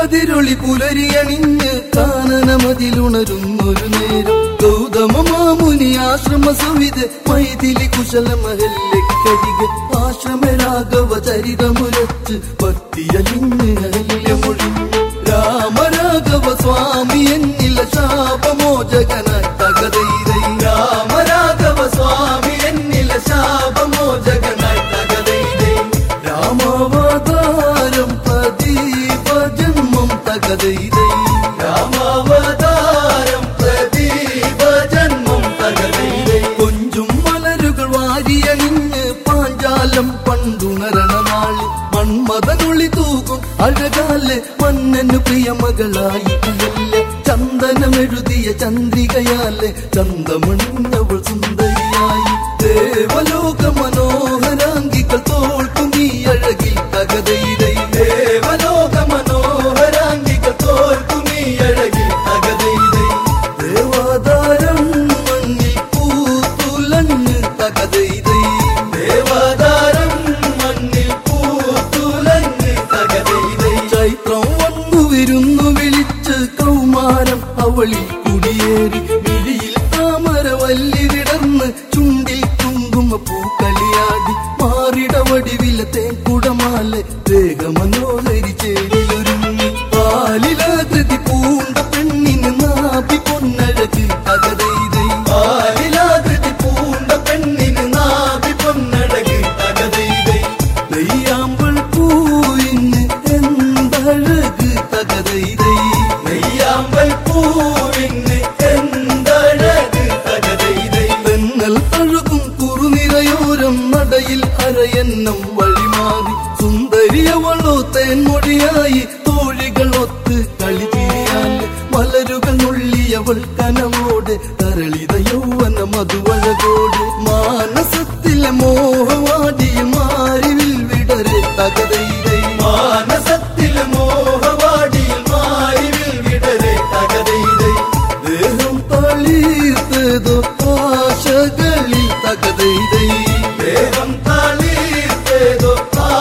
കതിരൊളി പുലരിയണിഞ്ഞ് കാനനമതിലുണരുന്നൊരു നേരം ഗൗതമ മാമുനി ആശ്രമ സവിത മൈഥിലി കുശല മഹല്ലക്കരികെ ആശ്രമ രാഘവ ചരിതമുരച്ച് ഭക്തിയലിഞ്ഞ് അഹല്യമൊഴിഞ്ഞു രാമരാഘവ സ്വാമി എന്നില ശാപമോചകനായി തകതൈതൈ രാമരാഘവ സ്വാമി എന്നില ശാപമോചകനായി തകതൈതൈ രാമാവതാരം പ്രദീപ ജന്മം തകതൈതൈ രാമാവതാരം പ്രദീപ ജന്മം തകതൈതൈ കൊഞ്ചും മലരുകൾ വാരിയണിഞ്ഞ് പാഞ്ചാലം പണ്ടുണരണ നാള് മൺമതനുള്ളി തൂകും അഴകാല് മന്നന് പ്രിയമകളായി അകല്ലെ ചന്ദനമെഴുതിയ ചന്ദ്രികയാലെ ചന്തമണിഞ്ഞവൾ സുന്ദരിയായി ദേവലോക മനോഹരാംഗികൾ തോൽക്കും നീ അഴകിൽ തകതൈതൈ ദേവലോക മനോഹരാംഗികൾ തോൽക്കും നീ അഴകിൽ തകതൈതൈ ദേവാതാരം മണ്ണിൽ പൂത്തുലഞ്ഞ് തകതൈതൈ ദേവാതാരം മണ്ണിൽ പൂത്തുലഞ്ഞ് തകതൈതൈ ചൈത്രം വന്നു വിരുന്നു വിളിച്ച് കൗമാരം അവളിൽ കുടിയേറി വിഴിയിൽ താമര വല്ലി വിടർന്ന് ചുണ്ടിൽ കുങ്കുമ പൂക്കളിയാടി മാറിട വടിവില തേക്കുടമാല ദേഹമനോഹരി ചേരിലൊരുങ്ങി പാലിലാകൃതി പൂണ്ട പെണ്ണിന് നാഭി പൊന്നഴക് തകതൈതൈ പാലിലാകൃതി പൂണ്ട പെണ്ണിന് നാഭി പൊന്നഴക് തകതൈതൈ നെയ്യാമ്പൾ പൂവിന് എന്തഴക് തകതൈതൈ നെയ്യാമ്പൽ പൂവിന് എന്തഴക് തകതൈതൈ തെന്നൽ തഴുകും കുറുനിരയോരം നടയിൽ അരയന്നം വഴിമാറി സുന്ദരിയവളോ തേൻമൊഴിയായി തോഴികളൊത്ത് കളിച്ചിരിയാല് മലരുകൾ നുള്ളിയവൾ കനവോടെ തരളിത യൗവന മധുവഴകോട് മാനസത്തിലെ മോഹവാടിയിൽ മാറിവിൽ വിടരെ തകതൈതൈ മാനസത്തിലെ മോഹവാടിയിൽ മാറിവിൽ വിടരെ തകതൈതൈ ദേഹം തളീർത്തതോ ആശകളിൽ തകതൈതൈ ദേഹം തളീർത്തതോ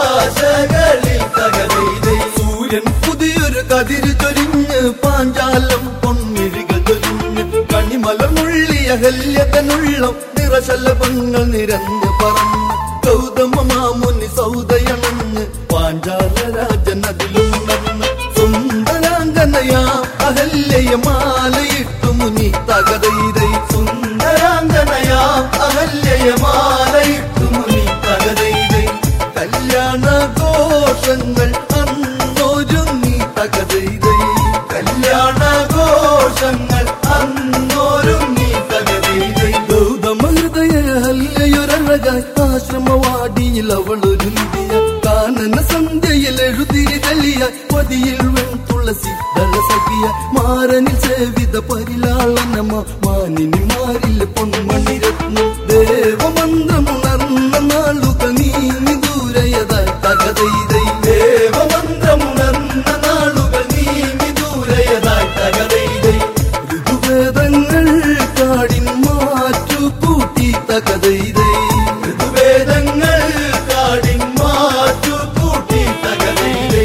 ആശകളിൽ തകതൈതൈ സൂര്യൻ പുതിയൊരു കതിര് ചൊരിഞ്ഞ് പാഞ്ചാലം പൊന്നിഴികൾ ചൊരിഞ്ഞ് കണിമലമുള്ളിയ ഹല്യതനുള്ളം നിറശലഭങ്ങൾ നിരന്ന് പറന്ന് ഗൗതമ മാമുനി സൗദയണഞ്ഞ് പാഞ്ചാല രാജൻ അതിലുണർന്ന് സുന്ദരാംഗനയാ അഹല്യയ മാലയിട്ടു മുനി തകതൈതൈ സുന്ദരാംഗനയാ അഹല്യയ മാലയിട്ടു മുനി തകതൈതൈ കല്യാണ ഘോഷങ്ങൾ അന്നൊരുങ്ങി തകതൈതൈ കല്യാണ ഘോഷങ്ങൾ അന്നൊരുങ്ങി തകതൈതൈ ഗൗതമ ഹൃദയ ഹല്യയൊരഴകായി ആശ്രമവാടിയിൽ അവളൊരു നിധിയ കാനന സന്ധ്യയിൽ എഴുതിരി തെളിയ പതിയിൽ വെൺ തുളസി ദളസഖിയ മാരനിൽ സേവിത പരിലാളനമ മാനിനി മാറിൽ പൊന്മണിരത്നം ദേവമന്ത്രമുണർന്ന നാളുകൾ നീങ്ങി ദൂരയതായി തകതൈതൈ ദേവമന്ത്രമുണർന്ന നാളുകൾ നീങ്ങി ദൂരയതായി തകതൈതൈ ഋതുവേദങ്ങൾ കാടിൻ മാറ്റു കൂട്ടി തകതൈതൈ ഋതുവേദങ്ങൾ കാടിൻ മാറ്റു കൂട്ടി തകതൈതൈ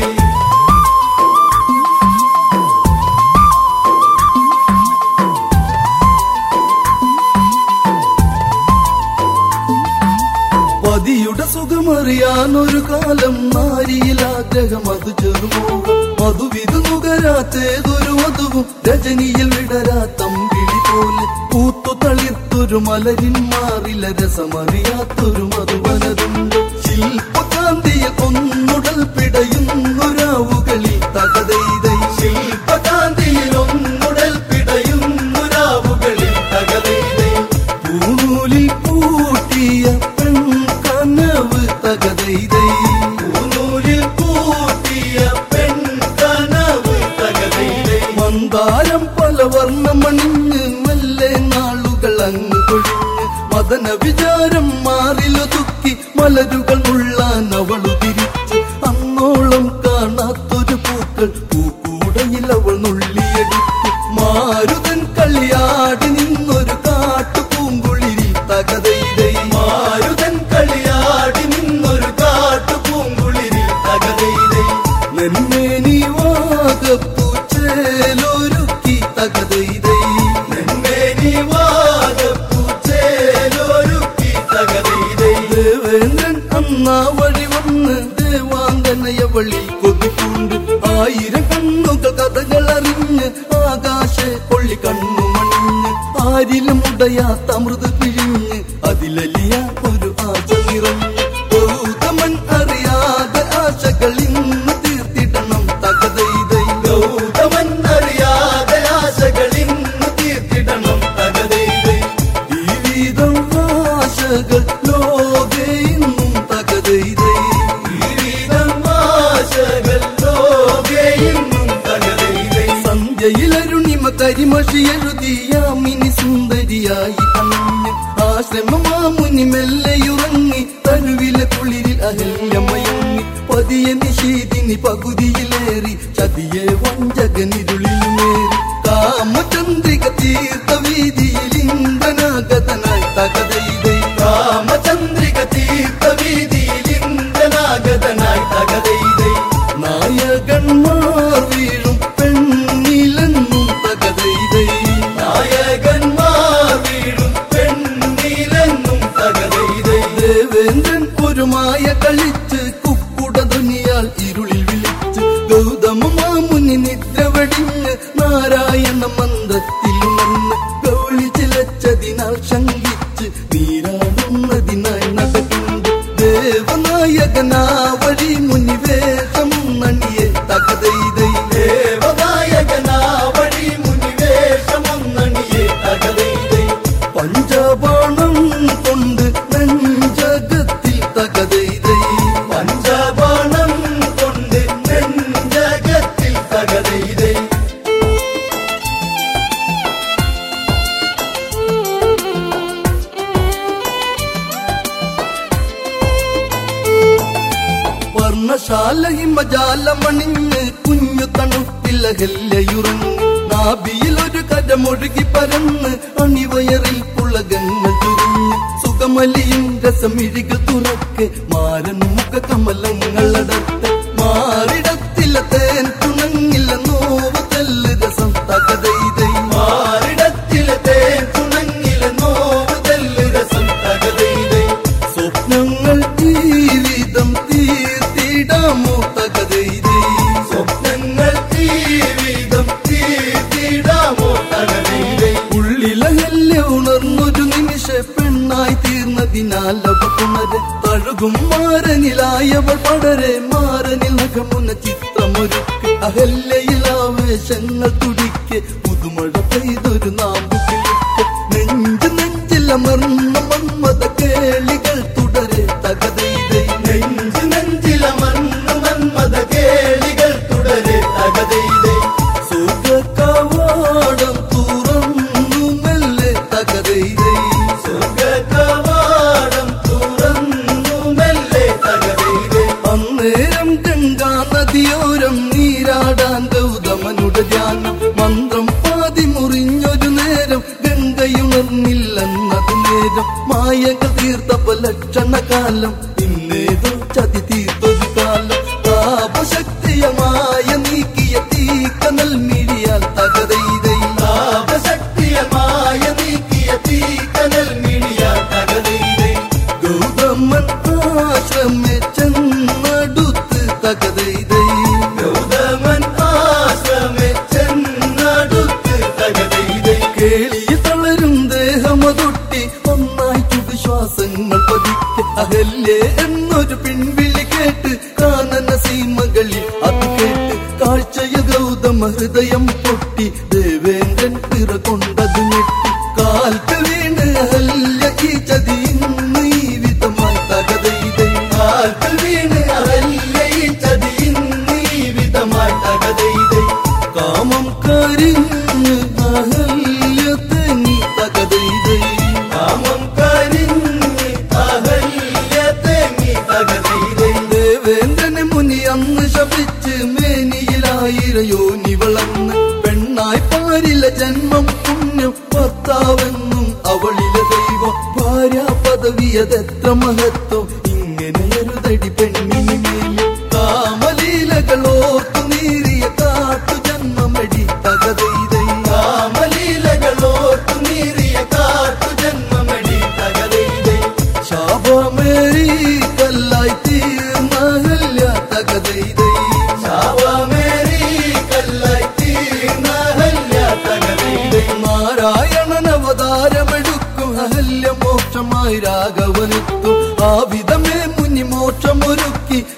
പതിയുടെ സുഖമറിയാൻ ഒരു കാലം നാരിയിൽ ആഗ്രഹം അത് ചെറുമോഹം മധുവിധു നുകരാത്തേതൊരു മധുവും രജനിയിൽ വിടരാത്തമ്പിളി പോലെ പൂത്തു തളിർത്തൊരു മലരിൻ മാറില രസമറിയാത്തൊരു മധുവനതുണ്ട് ശില്പകാന്തിയിൽ ഒന്നുടൽ പിടയുന്നൊരാവുകളിൽ തകതൈതൈ ശില്പകാന്തിയിൽ ഒന്നുടൽ പിടയുന്നൊരാവുകളിൽ തകതൈതൈ പൂനൂലിൽ പൂട്ടിയ പെൺ കനവ് തകതൈതൈ പൂനൂലിൽ പൂട്ടിയ പെൺ കനവ് തകതൈതൈ മന്ദാരം പല വർണ്ണമണിഞ്ഞ് മെല്ലെ നാളുകൾ അങ്ങ് കൊഴിഞ്ഞ് മദന വിചാരം മാറിലൊതുക്കി മലരുകൾ മുള്ളാൻ അവളു തിരിച്ച് അന്നോളം കാണാത്തൊരു പൂക്കൾ പൂക്കൂടയിൽ അവൾ നുള്ളിയെടുത്ത് മാരുതൻ കളിയാടി നിന്നൊരു കാട്ടു പൂങ്കുളിരി തകതൈതൈ മാരുതൻ കളിയാടി നിന്നൊരു കാട്ടു പൂങ്കുളിരി തകതൈതൈ നെന്മേനി വാക ആ വഴി വന്ന് ദേവാങ്കനയവളി കൊതിക്കൊണ്ട് ആയിരം കണ്ണുകൾ കഥകൾ അറിഞ്ഞ് ആകാശ കൊള്ളി കണ്ണു മണിഞ്ഞ് ആരിലും ഉടയാത്ത അമൃത് പിഴിഞ്ഞ് അതിലലിയ ഒരു ആശ നിറഞ്ഞ് ഗൗതമൻ അറിയാതെ ആശകൾ ഇന്ന് തീർത്തിടണം തകതൈതൈ ഗൗതമൻ അറിയാതെ ആശകൾ ഇന്ന് തീർത്തിടണം തകതൈതൈ ജീവിതം ആശകൾ ലോകെ ഇന്നും തകതൈതൈ ജീവിതം ആശകൾ ലോകെ ഇന്നും തകതൈതൈ സന്ധ്യയിലരുണിമ കരിമഷി എഴുതിയാമിനി സുന്ദരിയായി കണ്ണു ആശ്രമമാമുനി മെല്ലെയുറങ്ങി തരുവിലെ കുളിരിൽ അഹല്യമയങ്ങി പതിയെ നിഷേധിനി പകുതിയിലേറി ചതിയെ വഞ്ചകനിരുളിലുമേറി കാമചന്ദ്രിക തീർത്ഥ വീതിയിൽ ഇന്ദ്രനാഗതനായി തകതൈതൈ കാമചന്ദ്രിക തീർത്ഥ വീതിയിൽ ഇന്ദ്രനാഗതനായി തകതൈതൈ നായകന്മാർ വീഴും പെണ്ണിലെന്നും തകതൈതൈ നായകന്മാർ വീഴും പെണ്ണിലെന്നും തകതൈതൈ ദേവേന്ദ്രൻ ഒരു മായ കളിച്ച് കുക്കുട ധ്വനിയാൽ ഇരുളിൽ വിളിച്ച് ഗൗതമ മാമുനി നിദ്ര വെടിഞ്ഞ് നാരായണ മന്ദത്തിലുണർന്ന് ഗൗളി ചിലച്ചതിനാൽ ശങ്കിച്ച് നീരാടുന്നതിനായി നടക്കുന്നുണ്ട് ദേവനായകനാ വഴി മുനി വേഷം നണിയെ തകതൈതൈ ദേവനായകനാ വഴി മുനി വേഷം നണിയെ തകതൈതൈ പഞ്ചബാണം കൊണ്ട് നെഞ്ചകത്തിൽ തകതൈതൈ പഞ്ചബാണം കൊണ്ട് നെഞ്ചകത്തിൽ തകതൈതൈ വർണ്ണശാല ഹിമജാലമണിഞ്ഞ് കുഞ്ഞു തണുപ്പിലകല്ലയുറങ്ങ് നാഭിയിൽ ഒരു കരമൊഴുകി പരന്ന് അണിവയറിൽ പുളകങ്ങൾ ചുരുങ്ങ് സുഖമലിയും രസമിഴികൾ തുറക്ക് മാരൻ മുഖ കമലങ്ങളടത്ത് മാറിടത്തിലെ തേൻ തുണങ്ങില്ല നോവ് തെല്ല് രസം തകതൈതൈ മാറിടത്തിലെ തേൻ തുണങ്ങില്ല നോവ് തെല്ല് രസം തകതൈതൈ സ്വപ്നങ്ങൾ ജീവിതം തീർത്തിടാമോ തകതൈതൈ സ്വപ്നങ്ങൾ ജീവിതം തീർത്തിടാമോ തകതൈതൈ ഉള്ളിലകല്ലെ ഉണർന്നൊരു നിമിഷ പെണ്ണായി തീർന്നതിനാൽ അവ പുണരെ തഴുകും മാരനിലായവൾ പടരെ മാരനിൽ നഖമുന്ന ചിത്രമൊരുക്ക് അഹല്യയിൽ ആവേശങ്ങൾ തുടിക്ക് പുതുമഴ പെയ്തൊരു നാമ്പു കിളിക്ക് നെഞ്ച് നെഞ്ചിലമർന്ന മന്മത കേളികൾ തുടരെ തകതൈതൈ നെഞ്ച് നെഞ്ചിലമർന്ന മന്മത കേളികൾ തുടരെ തകതൈതൈ സുഖകവാടം തുറന്നു മെല്ലെ തകതൈതൈ സുഖകവാടം തുറന്നു മെല്ലെ തകതൈതൈ അന്നേരം ഗംഗാ നദിയോരം നീരാടാൻ ഗൗതമനുടെ ധ്യാനം മന്ത്രം പാതി മുറിഞ്ഞൊരു നേരം ഗംഗയുണർന്നില്ലെന്നത് നേരം മായകൾ തീർത്തപ്പ ലക്ഷണകാലം ഇന്നേതോ ചതി തീർത്തൊരു കാലം താപശക്തിയമായ നീക്കിയ തീക്കനൽ മിഴിയാൽ തകതൈതൈ താപശക്തിയമായ നീക്കിയ തീക്കനൽ മിഴിയാൽ തകതൈതൈ ഗൗതമൻ ആശ്രമെ ചെന്നടുത്ത് തകതൈതൈ ഗൗതമൻ ആശ്രമെ ചെന്നടുത്ത് തകതൈതൈ കേളിയ തളരും ദേഹമതൊട്ടി ഒന്നായി ചുടുശ്വാസങ്ങൾ പതിക്കെ അകല്ലേ എന്നൊരു പിൻവിളി കേട്ട് കാനന സീമകളിൽ അത് കേട്ട് കാഴ്ചയ ഗൗതമ ഹൃദയം പൊട്ടി ദേവേന്ദ്രൻ പിറ കൊണ്ടത് ഞെട്ടി കാൽക്ക് വീണ് അഹല്യ ഈ ചതി ഇന്ന് ഈ വിധമായി തകതൈതൈ കാൽക്ക് വീണ് അഹല്യ ഈ ചതി ഇന്ന് ഈ വിധമായി തകതൈതൈ കാമം കരിഞ്ഞ് അഹല്യ തെങ്ങി തകതൈതൈ കാമം കരിഞ്ഞ് അഹല്യ തെങ്ങി തകതൈതൈ ദേവേന്ദ്രനെ മുനി അന്ന് ശപിച്ച് മേനിയിലായിരം യോനി വളർന്ന് പെണ്ണായി പാരില ജന്മം പുണ്യം ഭർത്താവെന്നും അവളിലെ ദൈവം ഭാര്യ പദവിയതെത്ര മഹത്വം ഇങ്ങനെയൊരു തടി പെണ്ണിന് മേലിൽ കാമലീലകൾ ഓർത്തു നീറിയ കാട്ടു ജന്മമടി തകതൈതൈ കാമലീലകൾ ഓർത്തു നീറിയ കാട്ടു ജന്മമടി തകതൈതൈ ശാപമേറി കല്ലായി എത്തും ആ വിധമേ മുനി മോക്ഷമൊരുക്കി